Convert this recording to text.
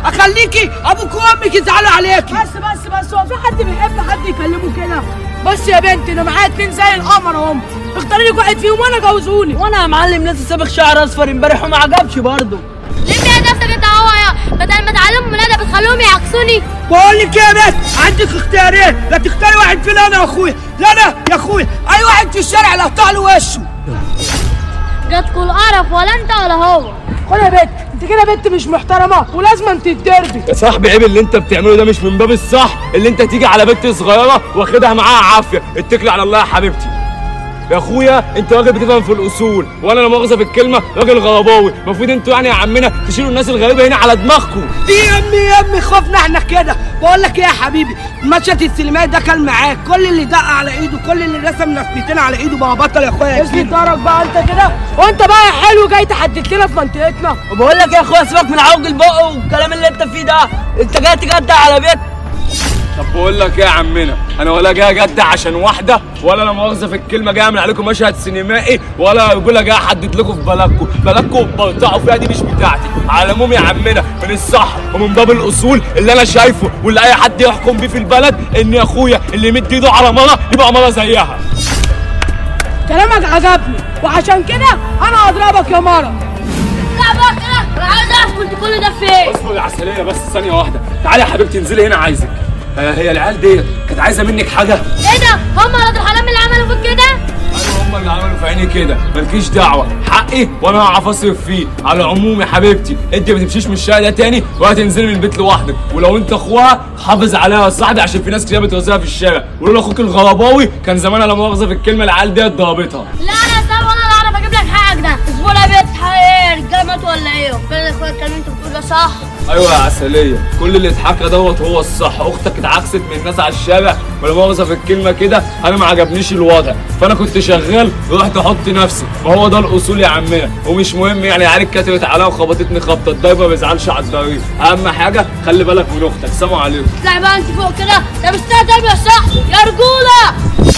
اخليكي ابوك وامك يزعلوا عليكي بس بس بس هو في حد بيحب حد يكلمه كده بص يا بنت انا معايا اتنين زي القمر اهم اختاري لك واحد فيهم وانا جوزوني وانا يا معلم لسه سابق شعر اصفر امبارح وما عجبش برضه ليه يا نفسك انت هو يا بدل ما تعلمهم من انا بتخليهم يعكسوني بقول لك يا بنت عندك اختيارين لا تختاري واحد فينا انا واخويا لا انا يا اخويا اي واحد في الشارع لو طال وشه جاتكوا القرف ولا انت ولا هو خد يا بنت انت كده بنت مش محترمه ولازم انت تتضربي يا صاحبي عيب اللي انت بتعمله ده مش من باب الصح اللي انت تيجي على بنت صغيره واخدها معاها عافيه اتكلي على الله يا حبيبتي يا اخويا انت راجل بتفهم في الاصول وانا لا مؤاخذه في الكلمه راجل غرباوي المفروض انتوا يعني يا عمنا تشيلوا الناس الغريبه هنا على دماغكم دي يا امي يا امي خوفنا احنا كده بقول لك ايه يا حبيبي مشهد السينمائي ده كان معاك كل اللي دق على ايده كل اللي رسم نفسيتين على ايده بقى بطل يا اخويا يا اسمي كبير. دارك بقى انت كده وانت بقى يا حلو جاي تحدد لنا في منطقتنا وبقول لك يا اخويا سيبك من عوج البق والكلام اللي انت فيه ده انت جاي تجدع على بيت طب بقول لك ايه يا عمنا انا ولا جاي اجدع عشان واحده ولا لا مؤاخذه في الكلمه جاي اعمل عليكم مشهد سينمائي ولا رجوله جاي احدد لكم في بلدكم بلدكم برطعوا فيها دي مش بتاعتي على العموم يا عمنا من الصح ومن باب الاصول اللي انا شايفه واللي اي حد يحكم بيه في البلد ان يا اخويا اللي يمد ايده على مره يبقى مره زيها كلامك عجبني وعشان كده انا هضربك يا مره لا بقى كده انا عايز اعرف كنت كل ده فين اصبر يا عسليه بس ثانيه واحده تعالي يا حبيبتي انزلي هنا عايزك آه هي العيال ديت كانت عايزه منك حاجه ايه ده هم ولاد الحرام اللي عملوا فيك كده ايوه هم اللي عملوا في عيني كده مالكيش دعوه حقي وانا هعرف اصرف فيه على العموم يا حبيبتي انت ما تمشيش من الشارع ده تاني ولا تنزلي من البيت لوحدك ولو انت اخوها حافظ عليها يا صاحبي عشان في ناس كتير بتوزعها في الشارع ولولا اخوك الغرباوي كان زمانها لا مؤاخذه في الكلمه العيال ديت ضربتها لا انا سام وانا اللي اعرف اجيب لك حقك ده اصبر يا بنت ايه رجاله ماتوا ولا ايه فين يا اخويا الكلام اللي انت بتقوله ده صح ايوه يا عسليه كل اللي اتحكى دوت هو الصح اختك اتعكست من الناس على الشارع ولا مؤاخذه في الكلمه كده انا ما عجبنيش الوضع فانا كنت شغال رحت احط نفسي ما هو ده الاصول يا عمنا ومش مهم يعني عيال كترت عليا وخبطتني خبطه الضربه ما بيزعلش على الضريب اهم حاجه خلي بالك من اختك سلام عليكم اطلع بقى انت فوق كده ده مش تربيه صح يا رجوله